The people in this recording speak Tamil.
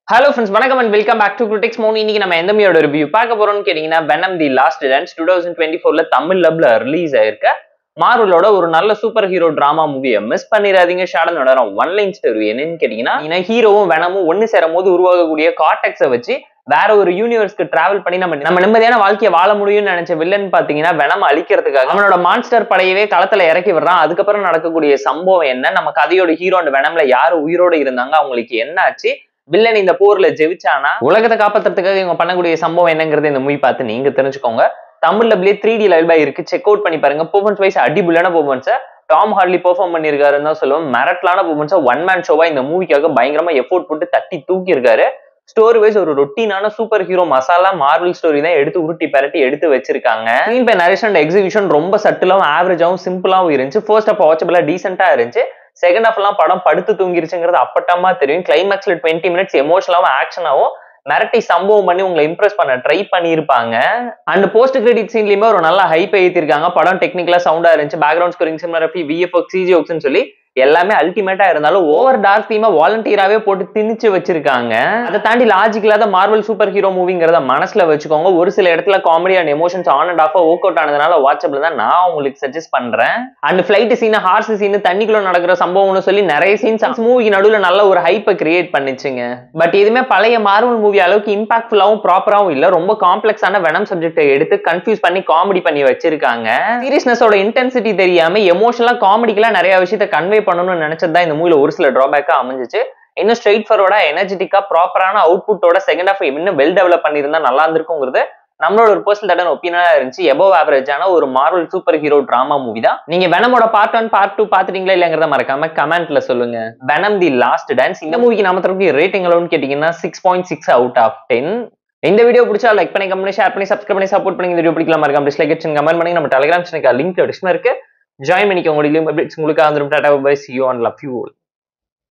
ஹலோ ஃப்ரெண்ட்ஸ் வணக்கம் and welcome back to critics மோன் இன்னைக்கு நம்ம எந்த மூவியோட ரிவ்யூ பார்க்க போறோம்னு கேட்டீங்கன்னா Venom the last dance two thousand twenty ஃபோர்ல தமிழ் லப்ல ரிலீஸ் ஆயிருக்க மார்வலோட ஒரு நல்ல சூப்பர் ஹீரோ டிராமா மூவியை மிஸ் பண்ணிடாதீங்க ஷாடன் நடனம் ஒன் லைன் ஸ்டோரி என்னன்னு கேட்டீங்கன்னா ஹீரோவும் வெனமும் ஒன்னு சேரும் போது உருவாகக்கூடிய காட்டெக்ஸை வச்சு வேற ஒரு யூனிவர்ஸ்க்கு டிராவல் பண்ணி நம்ம நம்ம நிம்மதியான வாழ்க்கையை வாழ முடியும்னு நினைச்ச வில்லன் பாத்தீங்கன்னா வெனம் அழிக்கிறதுக்காக அவனோட மான்ஸ்டர் படையவே களத்துல இறக்கி விடுறான் அதுக்கப்புறம் நடக்கக்கூடிய சம்பவம் என்ன நம்ம கதையோட ஹீரோ அந்த வெனம்ல யாரு உயிரோட இருந்தாங்க அவங்களுக்கு என்ன ஆச்சு வில்லன் இந்த போர்ல ஜெயிச்சானா உலகத்தை காப்பாத்துறதுக்காக இவங்க பண்ணக்கூடிய சம்பவம் என்னங்கிறது இந்த மூவி பார்த்து நீங்க தெரிஞ்சுக்கோங்க தமிழ்ல அப்படியே த்ரீ டி லெவல் இருக்கு செக் அவுட் பண்ணி பாருங்க பெர்ஃபார்மன்ஸ் வைஸ் அடிபுல்லான பெர்ஃபார்மன்ஸை டாம் ஹார்லி பெர்ஃபார்ம் பண்ணியிருக்காருன்னு தான் சொல்லுவோம் மிரட்டலான பெர்ஃபார்மன்ஸை ஒன் மேன் ஷோவா இந்த மூவிக்காக பயங்கரமா எஃபோர்ட் போட்டு தட்டி தூக்கி இருக்காரு ஸ்டோரி வைஸ் ஒரு ரொட்டீனான super hero masala Marvel story தான் எடுத்து உருட்டி பரட்டி எடுத்து வச்சிருக்காங்க ஸ்க்ரீன் பை நரேஷன் எக்ஸிபிஷன் ரொம்ப சட்டிலாவும் ஆவரேஜாவும் சிம்பிளாவும் இருந்துச்சு ஃபர்ஸ்ட் ஆஃப் வாட்சபிளா டீசென்டா இருந்துச்சு செகண்ட் ஹாஃப் எல்லாம் படம் படுத்து தூங்கிருச்சுங்கிறது அப்பட்டமா தெரியும் கிளைமேக்ஸ்ல டுவெண்ட்டி மினிட்ஸ் எமோஷனலாவும் ஆக்ஷனாவும் மிரட்டி சம்பவம் பண்ணி உங்களை இம்ப்ரெஸ் பண்ண ட்ரை பண்ணியிருப்பாங்க அண்ட் போஸ்ட் கிரெடிட் சீன்லயுமே ஒரு நல்ல ஹைப் ஏற்றிருக்காங்க படம் டெக்னிக்கலா சவுண்டா இருந்துச்சு பேக்ரவுண்ட் ஸ்கோரிங் சினிமாகிராஃபி விஎஃப்எக்ஸ் சிஜிஓக்ஸ்னு சொல்லி எல்லாமே அல்டிமேட்டா இருந்தாலும் ஓவர் டார்க் தீமா வாலண்டியராகவே போட்டு திணிச்சு வச்சிருக்காங்க அதை தாண்டி லாஜிக் இல்லாத மார்வல் சூப்பர் ஹீரோ மூவிங்கிறத மனசுல வச்சுக்கோங்க ஒரு சில இடத்துல comedy and emotions on and off work out ஆனதுனால வாட்ஸ்அப்ல தான் நான் உங்களுக்கு சஜஸ்ட் பண்றேன் and flight scene horse scene தண்ணிக்குள்ள நடக்கிற சம்பவம்னு சொல்லி நிறைய சீன்ஸ் மூவிக்கு நடுவில் நல்ல ஒரு ஹைப்பை கிரியேட் பண்ணிச்சுங்க பட் இதுமே பழைய மார்வல் மூவி அளவுக்கு இம்பாக்ட்ஃபுல்லாவும் ப்ராப்பராகவும் இல்ல ரொம்ப காம்ப்ளெக்ஸான வெனம் சப்ஜெக்டை எடுத்து கன்ஃபியூஸ் பண்ணி காமெடி பண்ணி வச்சிருக்காங்க சீரியஸ்னஸோட இன்டென்சிட்டி தெரியாம எமோஷனலா காமெடிக்கெல்லாம் நிறைய விஷயத்த கன்வே பண்ணணும்னு நினைச்சது தான் இந்த மூவில ஒரு சில டிராபேக்கா அமைஞ்சிச்சு இன்னும் ஸ்ட்ரெயிட் ஃபார்வர்டா எனர்ஜெட்டிக்கா ப்ராப்பரான அவுட்புட்டோட செகண்ட் ஹாஃப் இன்னும் வெல் டெவலப் பண்ணியிருந்தா நல்லா இருந்திருக்குங்கிறது நம்மளோட ஒரு பர்சனல் தடன் ஒப்பீனியனா இருந்துச்சு எபோவ் ஆவரேஜான ஒரு Marvel super hero drama movie தான் நீங்க வெனமோட பார்ட் ஒன் பார்ட் டூ பாத்துட்டீங்களா இல்லங்கிறத மறக்காம கமெண்ட்ல சொல்லுங்க வெனம் தி லாஸ்ட் டான்ஸ் இந்த மூவிக்கு நம்ம தரப்பு ரேட்டிங் அளவுன்னு கேட்டீங்கன்னா six point six out of ten இந்த வீடியோ பிடிச்சா லைக் பண்ணி கமெண்ட் ஷேர் பண்ணி சப்ஸ்கிரைப் பண்ணி சப்போர்ட் பண்ணி இந்த வீடியோ பிடிக்கலாம் மறக்காம டிஸ்லைக் கமெண்ட் பண்ணி நம்ம டெலிகிராம் சேனலுக்கு லிங்க் டிஸ்கிரிப்ஷன் இருக்கு ஜாயின் பண்ணிக்கோங்க உங்களுக்கு வந்துடும் tata bye see you and love you